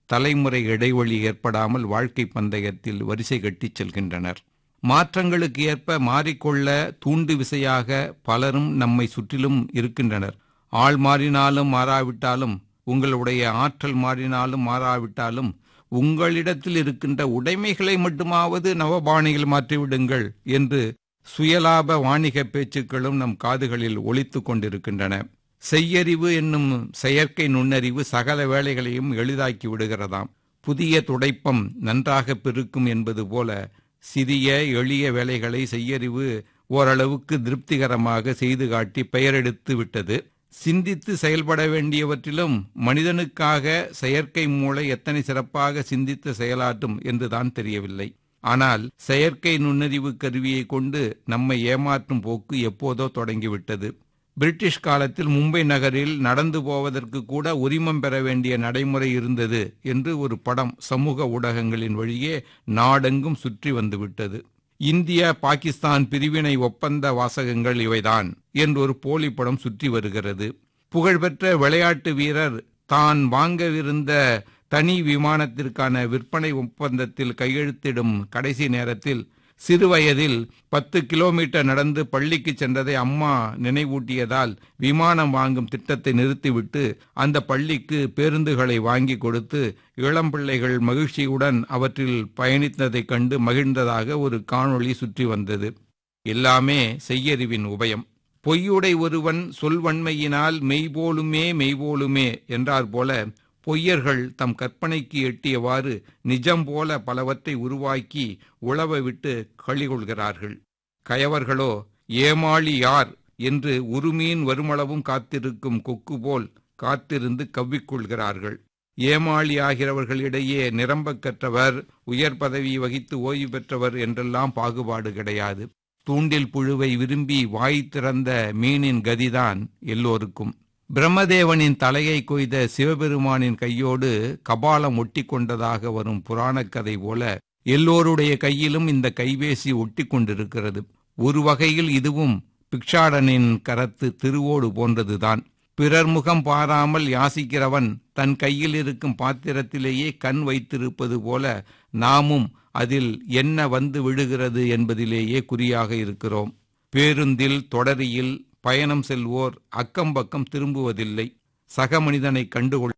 தலைமுறை இடைவெளி ஏற்படாமல் வாழ்க்கை பந்தயத்தில் வரிசை கட்டிச் செல்கின்றனர் மாற்றங்களுக்கு ஏற்ப மாறிக்கொள்ள தூண்டு விசையாக பலரும் நம்மை சுற்றிலும் இருக்கின்றனர் ஆள் மாறினாலும் மாறாவிட்டாலும் உங்களுடைய ஆற்றல் மாறினாலும் மாறாவிட்டாலும் உங்களிடத்தில் இருக்கின்ற உடைமைகளை மட்டுமாவது நவபாணியில் மாற்றிவிடுங்கள் என்று சுயலாப வாணிக பேச்சுக்களும் நம் காதுகளில் ஒலித்து கொண்டிருக்கின்றன செய்யறிவு என்னும் செயற்கை நுண்ணறிவு சகல வேலைகளையும் எளிதாக்கி விடுகிறதாம் புதிய துடைப்பம் நன்றாக பெருக்கும் என்பது போல சிறிய எளிய வேலைகளை செய்யறிவு ஓரளவுக்கு திருப்திகரமாக செய்து காட்டி பெயரெடுத்து விட்டது சிந்தித்து செயல்பட வேண்டியவற்றிலும் மனிதனுக்காக செயற்கை மூளை எத்தனை சிறப்பாக சிந்தித்து செயலாற்றும் என்றுதான் தெரியவில்லை ஆனால் செயற்கை நுண்ணறிவு கருவியை கொண்டு நம்மை ஏமாற்றும் போக்கு எப்போதோ தொடங்கிவிட்டது பிரிட்டிஷ் காலத்தில் மும்பை நகரில் நடந்து போவதற்கு கூட உரிமம் பெற வேண்டிய நடைமுறை இருந்தது என்று ஒரு படம் சமூக ஊடகங்களின் வழியே நாடெங்கும் சுற்றி வந்துவிட்டது இந்தியா பாகிஸ்தான் பிரிவினை ஒப்பந்த வாசகங்கள் இவைதான் என்று ஒரு போலி படம் சுற்றி வருகிறது புகழ்பெற்ற விளையாட்டு வீரர் தான் வாங்கவிருந்த தனி விமானத்திற்கான விற்பனை ஒப்பந்தத்தில் கையெழுத்திடும் கடைசி நேரத்தில் சிறுவயதில் பத்து கிலோமீட்டர் நடந்து பள்ளிக்கு சென்றதை அம்மா நினைவூட்டியதால் விமானம் வாங்கும் திட்டத்தை நிறுத்திவிட்டு அந்த பள்ளிக்கு பேருந்துகளை வாங்கி கொடுத்து இளம் பிள்ளைகள் மகிழ்ச்சியுடன் அவற்றில் பயணித்ததைக் கண்டு மகிழ்ந்ததாக ஒரு காணொளி சுற்றி வந்தது எல்லாமே செய்யறிவின் உபயம் பொய்யுடை ஒருவன் சொல்வன்மையினால் மெய்போலுமே மெய்போலுமே என்றார் போல பொய்யர்கள் தம் கற்பனைக்கு எட்டியவாறு நிஜம் போல பலவற்றை உருவாக்கி உழவ விட்டு கழிகொள்கிறார்கள் கயவர்களோ ஏமாளி யார் என்று உருமீன் வருமளவும் காத்திருக்கும் கொக்கு போல் காத்திருந்து கவ்விக்கொள்கிறார்கள் ஏமாளி ஆகிறவர்களிடையே நிரம்ப கற்றவர் உயர் பதவி வகித்து ஓய்வு பெற்றவர் என்றெல்லாம் பாகுபாடு கிடையாது தூண்டில் புழுவை விரும்பி வாய் திறந்த மீனின் கதிதான் எல்லோருக்கும் பிரம்மதேவனின் தலையை கொய்த சிவபெருமானின் கையோடு கபாலம் ஒட்டி கொண்டதாக வரும் புராணக் கதை போல எல்லோருடைய கையிலும் இந்த கைபேசி ஒட்டி கொண்டிருக்கிறது ஒரு வகையில் இதுவும் பிக்ஷாடனின் கரத்து திருவோடு போன்றதுதான் பிறர் முகம் பாராமல் யாசிக்கிறவன் தன் கையில் இருக்கும் பாத்திரத்திலேயே கண் வைத்திருப்பது போல நாமும் அதில் என்ன வந்து விழுகிறது என்பதிலேயே குறியாக இருக்கிறோம் பேருந்தில் தொடரியில் பயணம் செல்வோர் அக்கம் பக்கம் திரும்புவதில்லை சக மனிதனை கண்டுகொள்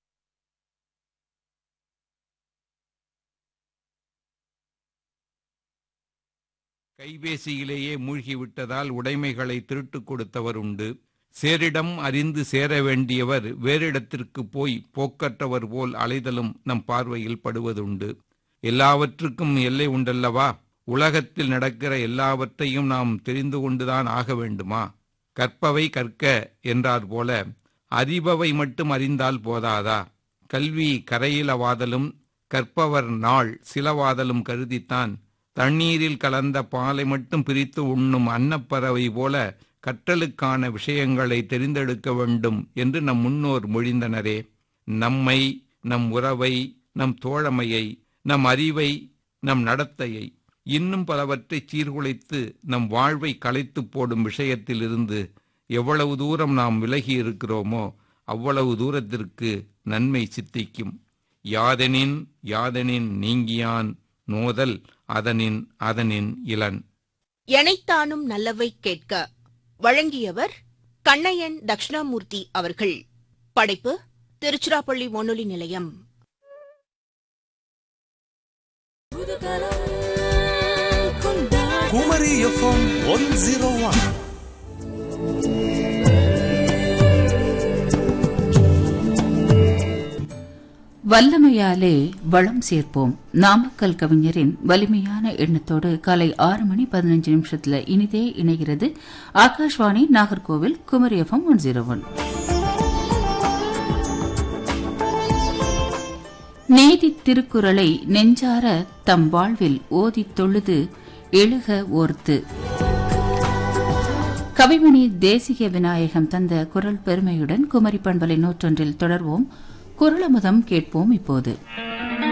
கைபேசியிலேயே மூழ்கிவிட்டதால் உடைமைகளை திருட்டுக் கொடுத்தவர் உண்டு சேரிடம் அறிந்து சேர வேண்டியவர் வேறிடத்திற்கு போய் போக்கற்றவர் போல் அலைதலும் நம் பார்வையில் படுவதுண்டு எல்லாவற்றுக்கும் எல்லை உண்டல்லவா உலகத்தில் நடக்கிற எல்லாவற்றையும் நாம் தெரிந்து கொண்டுதான் ஆக வேண்டுமா கற்பவை கற்க என்றார் போல அறிபவை மட்டும் அறிந்தால் போதாதா கல்வி கரையிலவாதலும் கற்பவர் நாள் சிலவாதலும் கருதித்தான் தண்ணீரில் கலந்த பாலை மட்டும் பிரித்து உண்ணும் அன்னப்பறவை போல கற்றலுக்கான விஷயங்களை தெரிந்தெடுக்க வேண்டும் என்று நம் முன்னோர் மொழிந்தனரே நம்மை நம் உறவை நம் தோழமையை நம் அறிவை நம் நடத்தையை இன்னும் பலவற்றை சீர்குலைத்து நம் வாழ்வை களைத்து போடும் விஷயத்திலிருந்து எவ்வளவு தூரம் நாம் விலகி இருக்கிறோமோ அவ்வளவு தூரத்திற்கு நன்மை சித்திக்கும் யாதெனின் யாதெனின் நீங்கியான் நோதல் அதனின் அதனின் இளன் எனைத்தானும் நல்லவை கேட்க வழங்கியவர் கண்ணையன் தட்சிணாமூர்த்தி அவர்கள் படைப்பு திருச்சிராப்பள்ளி வானொலி நிலையம் Kumari FM one zero one வல்லமையாலே வளம் சேர்ப்போம் நாமக்கல் கவிஞரின் வலிமையான எண்ணத்தோடு காலை ஆறு மணி பதினஞ்சு நிமிஷத்துல இனிதே இணைகிறது Akashvani Nagercoil Kumari FM one zero one நீதி திருக்குறளை நெஞ்சார தம் வாழ்வில் ஓதித் தொழுது எழுக ஓர்த்து கவிமணி தேசிக விநாயகம் தந்த குரல் பெருமையுடன் குமரி பண்பலை நூற்றொன்றில் தொடர்வோம் குரலமுதம் கேட்போம் இப்போது